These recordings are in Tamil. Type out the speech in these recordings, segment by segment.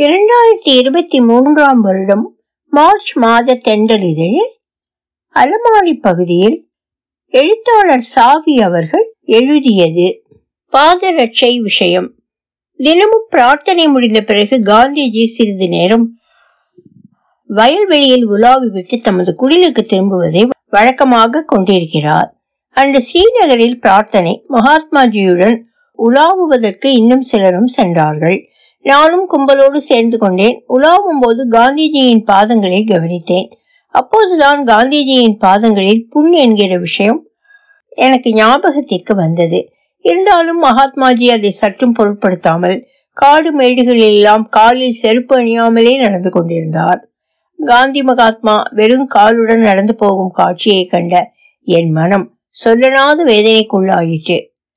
இரண்டாயிரத்தி இருபத்தி மூன்றாம் வருடம் மார்ச் மாத தெண்டலிதழில் அலமாரி பகுதியில் எழுத்தாளர் சாவி அவர்கள் எழுதியது பாதரட்சை விஷயம் தினமும் பிரார்த்தனை முடிந்த பிறகு காந்திஜி சிறிது நேரம் வயல்வெளியில் உலாவி விட்டு தமது குடிலுக்கு திரும்புவதை வழக்கமாக கொண்டிருக்கிறார் அன்று ஸ்ரீநகரில் பிரார்த்தனை மகாத்மாஜியுடன் உலாவுவதற்கு இன்னும் சிலரும் சென்றார்கள் நானும் கும்பலோடு சேர்ந்து கொண்டேன் உலாவும் போது காந்திஜியின் பாதங்களை கவனித்தேன் அப்போதுதான் காந்திஜியின் பாதங்களில் புண் என்கிற விஷயம் எனக்கு ஞாபகத்திற்கு வந்தது இருந்தாலும் மகாத்மாஜி அதை சற்றும் பொருட்படுத்தாமல் காடு மேடுகளில் எல்லாம் காலில் செருப்பு அணியாமலே நடந்து கொண்டிருந்தார் காந்தி மகாத்மா வெறும் காலுடன் நடந்து போகும் காட்சியை கண்ட என் மனம் சொல்லனாத வேதனைக்குள்ளாயிற்று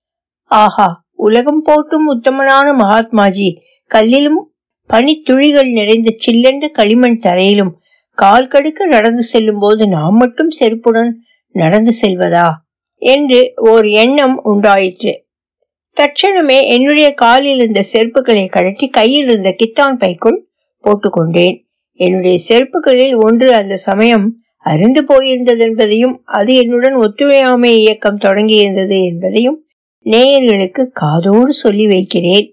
ஆஹா உலகம் போட்டும் உத்தமனான மகாத்மாஜி கல்லிலும் பனித்துளிகள் நிறைந்த சில்லென்ற களிமண் தரையிலும் கால் கடுக்க நடந்து செல்லும் போது நாம் மட்டும் செருப்புடன் நடந்து செல்வதா என்று ஓர் எண்ணம் உண்டாயிற்று தட்சணமே என்னுடைய காலில் இருந்த செருப்புகளை கழட்டி கையில் இருந்த கித்தான் பைக்குள் போட்டுக்கொண்டேன் என்னுடைய செருப்புகளில் ஒன்று அந்த சமயம் அருந்து போயிருந்தது என்பதையும் அது என்னுடன் ஒத்துழையாமை இயக்கம் தொடங்கியிருந்தது என்பதையும் நேயர்களுக்கு காதோடு சொல்லி வைக்கிறேன்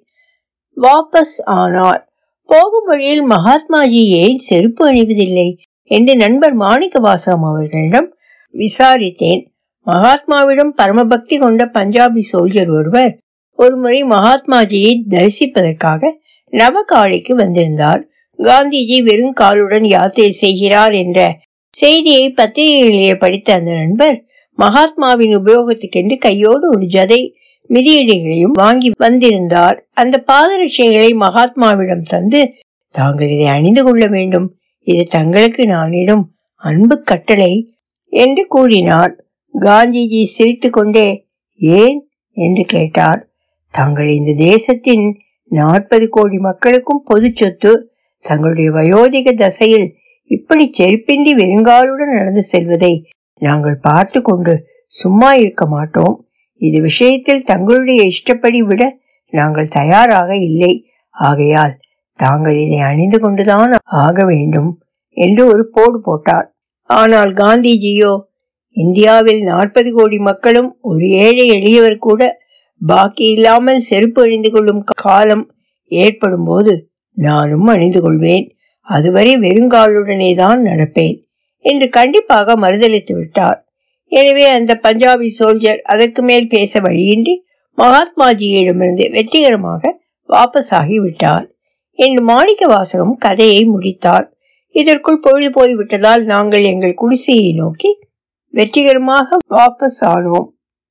வாபஸ் ஆனார் போகும் வழியில் மகாத்மாஜி ஏன் செருப்பு அணிவதில்லை என்று நண்பர் மாணிக்க வாசகம் அவர்களிடம் விசாரித்தேன் மகாத்மாவிடம் பரமபக்தி கொண்ட பஞ்சாபி சோல்ஜர் ஒருவர் ஒருமுறை மகாத்மாஜியை தரிசிப்பதற்காக நவகாளிக்கு வந்திருந்தார் காந்திஜி வெறும் காலுடன் யாத்திரை செய்கிறார் என்ற செய்தியை பத்திரிகைகளிலே படித்த அந்த நண்பர் மகாத்மாவின் உபயோகத்துக்கென்று கையோடு ஒரு ஜதை மிதியடிகளையும் வாங்கி வந்திருந்தார் அந்த பாதரட்சைகளை மகாத்மாவிடம் தந்து தாங்கள் இதை அணிந்து கொள்ள வேண்டும் இது தங்களுக்கு நானிடம் அன்பு கட்டளை என்று கூறினார் காந்திஜி சிரித்து கொண்டே ஏன் என்று கேட்டார் தாங்கள் இந்த தேசத்தின் நாற்பது கோடி மக்களுக்கும் பொது சொத்து தங்களுடைய வயோதிக தசையில் இப்படி செருப்பின்றி வெறுங்காலுடன் நடந்து செல்வதை நாங்கள் பார்த்து கொண்டு சும்மா இருக்க மாட்டோம் இது விஷயத்தில் தங்களுடைய இஷ்டப்படி விட நாங்கள் தயாராக இல்லை ஆகையால் தாங்கள் இதை அணிந்து கொண்டுதான் ஆக வேண்டும் என்று ஒரு போடு போட்டார் ஆனால் காந்திஜியோ இந்தியாவில் நாற்பது கோடி மக்களும் ஒரு ஏழை எளியவர் கூட பாக்கி இல்லாமல் செருப்பு அணிந்து கொள்ளும் காலம் ஏற்படும் போது நானும் அணிந்து கொள்வேன் அதுவரை வெறுங்காலுடனே தான் நடப்பேன் என்று கண்டிப்பாக மறுதளித்து விட்டார் எனவே அந்த பஞ்சாபி சோல்ஜர் அதற்கு மேல் பேச வழியின்றி மகாத்மாஜியிடமிருந்து வெற்றிகரமாக வாபஸ் ஆகிவிட்டார் என்று மாணிக்க வாசகம் கதையை முடித்தார் இதற்குள் பொழுது போய்விட்டதால் நாங்கள் எங்கள் குடிசையை நோக்கி வெற்றிகரமாக வாபஸ் ஆனோம்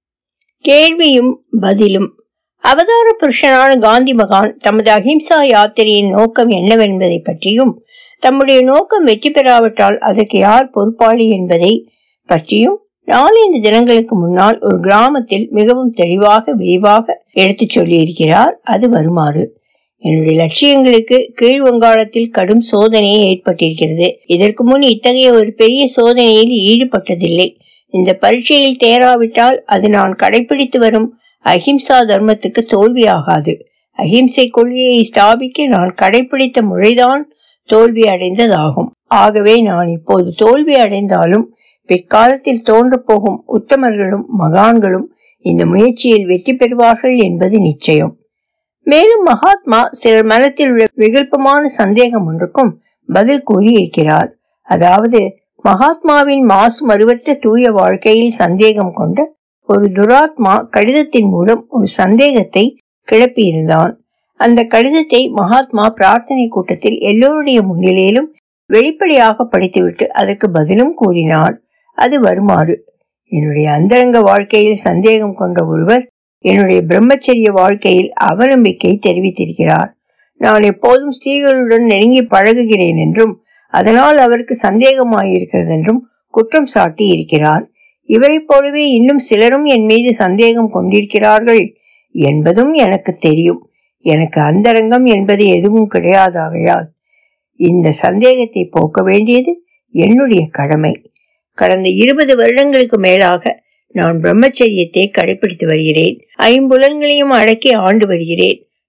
கேள்வியும் பதிலும் அவதார புருஷனான காந்தி மகான் தமது அஹிம்சா யாத்திரையின் நோக்கம் என்னவென்பதை பற்றியும் தம்முடைய நோக்கம் வெற்றி பெறாவிட்டால் அதற்கு யார் பொறுப்பாளி என்பதை பற்றியும் நாலந்து தினங்களுக்கு முன்னால் ஒரு கிராமத்தில் மிகவும் தெளிவாக விரிவாக எடுத்துச் சொல்லியிருக்கிறார் அது வருமாறு என்னுடைய லட்சியங்களுக்கு கீழ் வங்காளத்தில் கடும் சோதனை ஏற்பட்டிருக்கிறது இதற்கு முன் இத்தகைய ஒரு பெரிய சோதனையில் ஈடுபட்டதில்லை இந்த பரீட்சையில் தேராவிட்டால் அது நான் கடைபிடித்து வரும் அஹிம்சா தர்மத்துக்கு தோல்வியாகாது அஹிம்சை கொள்கையை ஸ்தாபிக்க நான் கடைபிடித்த முறைதான் தோல்வி அடைந்ததாகும் ஆகவே நான் இப்போது தோல்வி அடைந்தாலும் பிற்காலத்தில் தோன்ற போகும் உத்தமர்களும் மகான்களும் இந்த முயற்சியில் வெற்றி பெறுவார்கள் என்பது நிச்சயம் மேலும் மகாத்மா சிலர் மனத்தில் உள்ள விகல்பமான சந்தேகம் ஒன்றுக்கும் பதில் கூறியிருக்கிறார் அதாவது மகாத்மாவின் மாசு மறுவற்ற தூய வாழ்க்கையில் சந்தேகம் கொண்ட ஒரு துராத்மா கடிதத்தின் மூலம் ஒரு சந்தேகத்தை கிளப்பியிருந்தான் அந்த கடிதத்தை மகாத்மா பிரார்த்தனை கூட்டத்தில் எல்லோருடைய முன்னிலையிலும் வெளிப்படையாக படித்துவிட்டு அதற்கு பதிலும் கூறினார் அது வருமாறு என்னுடைய அந்தரங்க வாழ்க்கையில் சந்தேகம் கொண்ட ஒருவர் என்னுடைய பிரம்மச்சரிய வாழ்க்கையில் அவநம்பிக்கை தெரிவித்திருக்கிறார் நான் எப்போதும் ஸ்திரீகளுடன் நெருங்கி பழகுகிறேன் என்றும் அதனால் அவருக்கு சந்தேகமாயிருக்கிறது என்றும் குற்றம் சாட்டி இருக்கிறார் இவரைப் போலவே இன்னும் சிலரும் என் மீது சந்தேகம் கொண்டிருக்கிறார்கள் என்பதும் எனக்கு தெரியும் எனக்கு அந்தரங்கம் என்பது எதுவும் கிடையாதாகையால் இந்த சந்தேகத்தை போக்க வேண்டியது என்னுடைய கடமை கடந்த இருபது வருடங்களுக்கு மேலாக நான் பிரம்மச்சரியத்தை கடைபிடித்து வருகிறேன் ஐம்புலன்களையும் அடக்கி ஆண்டு வருகிறேன்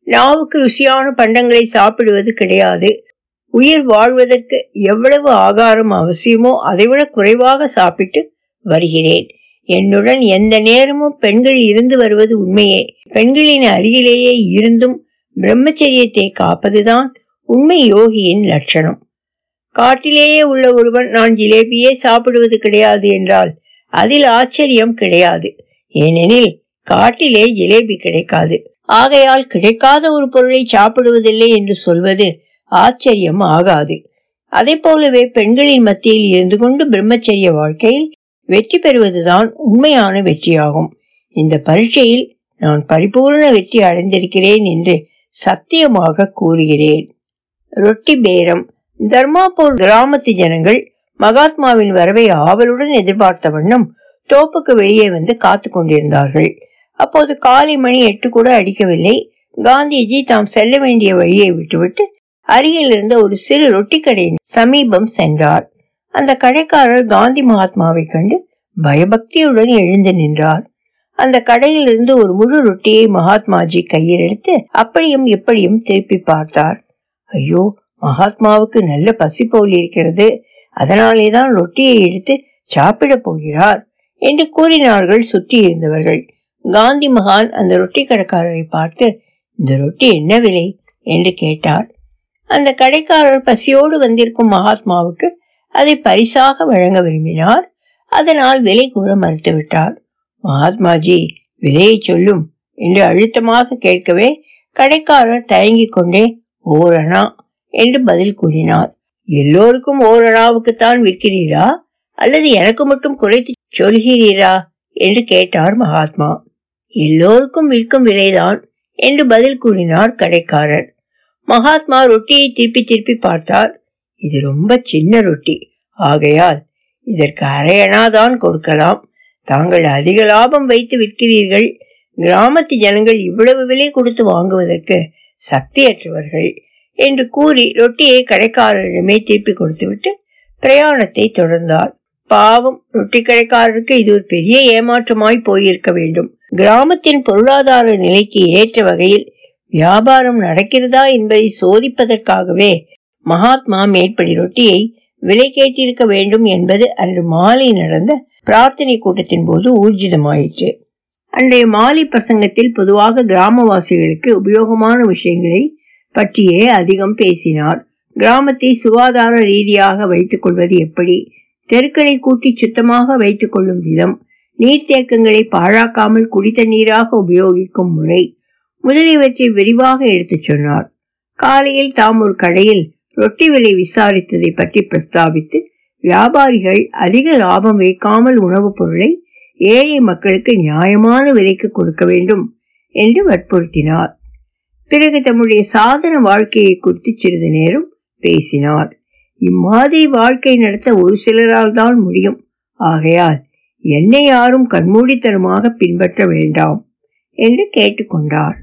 நாவுக்கு ருசியான பண்டங்களை சாப்பிடுவது கிடையாது உயிர் வாழ்வதற்கு எவ்வளவு ஆகாரம் அவசியமோ அதைவிட குறைவாக சாப்பிட்டு வருகிறேன் என்னுடன் எந்த நேரமும் பெண்கள் இருந்து வருவது உண்மையே பெண்களின் அருகிலேயே இருந்தும் பிரம்மச்சரியத்தை காப்பதுதான் உண்மை யோகியின் லட்சணம் காட்டிலேயே உள்ள ஒருவன் நான் ஜிலேபியே சாப்பிடுவது கிடையாது என்றால் அதில் ஆச்சரியம் கிடையாது ஏனெனில் காட்டிலே ஜிலேபி கிடைக்காது ஆகையால் கிடைக்காத ஒரு பொருளை சாப்பிடுவதில்லை என்று சொல்வது ஆச்சரியம் ஆகாது அதை போலவே பெண்களின் மத்தியில் இருந்து கொண்டு பிரம்மச்சரிய வாழ்க்கையில் வெற்றி பெறுவதுதான் உண்மையான வெற்றியாகும் இந்த பரீட்சையில் நான் பரிபூர்ண வெற்றி அடைந்திருக்கிறேன் என்று சத்தியமாக கூறுகிறேன் ரொட்டி பேரம் தர்மாபூர் கிராமத்து ஜனங்கள் மகாத்மாவின் வரவை ஆவலுடன் எதிர்பார்த்த வண்ணம் தோப்புக்கு வெளியே வந்து காத்து கொண்டிருந்தார்கள் அப்போது காலை மணி எட்டு கூட அடிக்கவில்லை காந்திஜி தாம் செல்ல வேண்டிய வழியை விட்டுவிட்டு அருகில் இருந்த ஒரு சிறு ரொட்டி கடையின் சமீபம் சென்றார் அந்த கடைக்காரர் காந்தி மகாத்மாவை கண்டு பயபக்தியுடன் எழுந்து நின்றார் அந்த கடையில் இருந்து ஒரு முழு ரொட்டியை மகாத்மாஜி கையில் எடுத்து அப்படியும் இப்படியும் திருப்பி பார்த்தார் ஐயோ மகாத்மாவுக்கு நல்ல பசி போல் இருக்கிறது அதனாலேதான் ரொட்டியை எடுத்து சாப்பிட போகிறார் என்று கூறினார்கள் சுற்றி இருந்தவர்கள் காந்தி மகான் அந்த ரொட்டி கடைக்காரரை பார்த்து இந்த ரொட்டி என்ன விலை என்று கேட்டார் அந்த கடைக்காரர் பசியோடு வந்திருக்கும் மகாத்மாவுக்கு அதை பரிசாக வழங்க விரும்பினார் அதனால் விலை கூற மறுத்துவிட்டார் மகாத்மாஜி விலையை சொல்லும் என்று அழுத்தமாக கேட்கவே கடைக்காரர் தயங்கிக் கொண்டே ஓரணா என்று பதில் கூறினார் எல்லோருக்கும் ஓரணாவுக்குத்தான் விற்கிறீரா அல்லது எனக்கு மட்டும் குறைத்து சொல்கிறீரா என்று கேட்டார் மகாத்மா எல்லோருக்கும் விற்கும் விலைதான் என்று பதில் கூறினார் கடைக்காரர் மகாத்மா ரொட்டியை திருப்பி திருப்பி பார்த்தார் இது ரொம்ப சின்ன ரொட்டி ஆகையால் இதற்கு அரையணா தான் கொடுக்கலாம் தாங்கள் அதிக லாபம் வைத்து விற்கிறீர்கள் கிராமத்து ஜனங்கள் இவ்வளவு விலை கொடுத்து வாங்குவதற்கு சக்தியற்றவர்கள் என்று கூறி ரொட்டியை கடைக்காரரிடமே திருப்பி கொடுத்துவிட்டு பிரயாணத்தை தொடர்ந்தார் பாவம் ரொட்டி கடைக்காரருக்கு இது ஒரு பெரிய ஏமாற்றமாய் போயிருக்க வேண்டும் கிராமத்தின் பொருளாதார நிலைக்கு ஏற்ற வகையில் வியாபாரம் நடக்கிறதா என்பதை சோதிப்பதற்காகவே மகாத்மா மேற்படி ரொட்டியை விலை கேட்டிருக்க வேண்டும் என்பது அன்று மாலை நடந்த பிரார்த்தனை கூட்டத்தின் போது ஊர்ஜிதமாயிற்று அன்றைய மாலை பிரசங்கத்தில் பொதுவாக கிராமவாசிகளுக்கு உபயோகமான விஷயங்களை பற்றியே அதிகம் பேசினார் கிராமத்தை சுகாதார ரீதியாக வைத்துக் கொள்வது எப்படி தெருக்களை கூட்டி சுத்தமாக வைத்துக் கொள்ளும் விதம் நீர்த்தேக்கங்களை பாழாக்காமல் குடித்த நீராக உபயோகிக்கும் முறை முதலியவற்றை விரிவாக எடுத்துச் சொன்னார் காலையில் தாம் ஒரு கடையில் ரொட்டி விலை விசாரித்ததை பற்றி பிரஸ்தாபித்து வியாபாரிகள் அதிக லாபம் வைக்காமல் உணவுப் பொருளை ஏழை மக்களுக்கு நியாயமான விலைக்கு கொடுக்க வேண்டும் என்று வற்புறுத்தினார் பிறகு தம்முடைய சாதன வாழ்க்கையை குறித்து சிறிது நேரம் பேசினார் இம்மாதிரி வாழ்க்கை நடத்த ஒரு சிலரால் தான் முடியும் ஆகையால் என்னை யாரும் கண்மூடித்தனமாக பின்பற்ற வேண்டாம் என்று கேட்டுக்கொண்டார்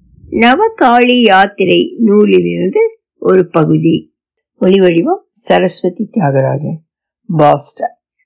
நவகாளி யாத்திரை நூலிலிருந்து ஒரு பகுதி ஒலிவடிவம் சரஸ்வதி தியாகராஜன் பாஸ்டன்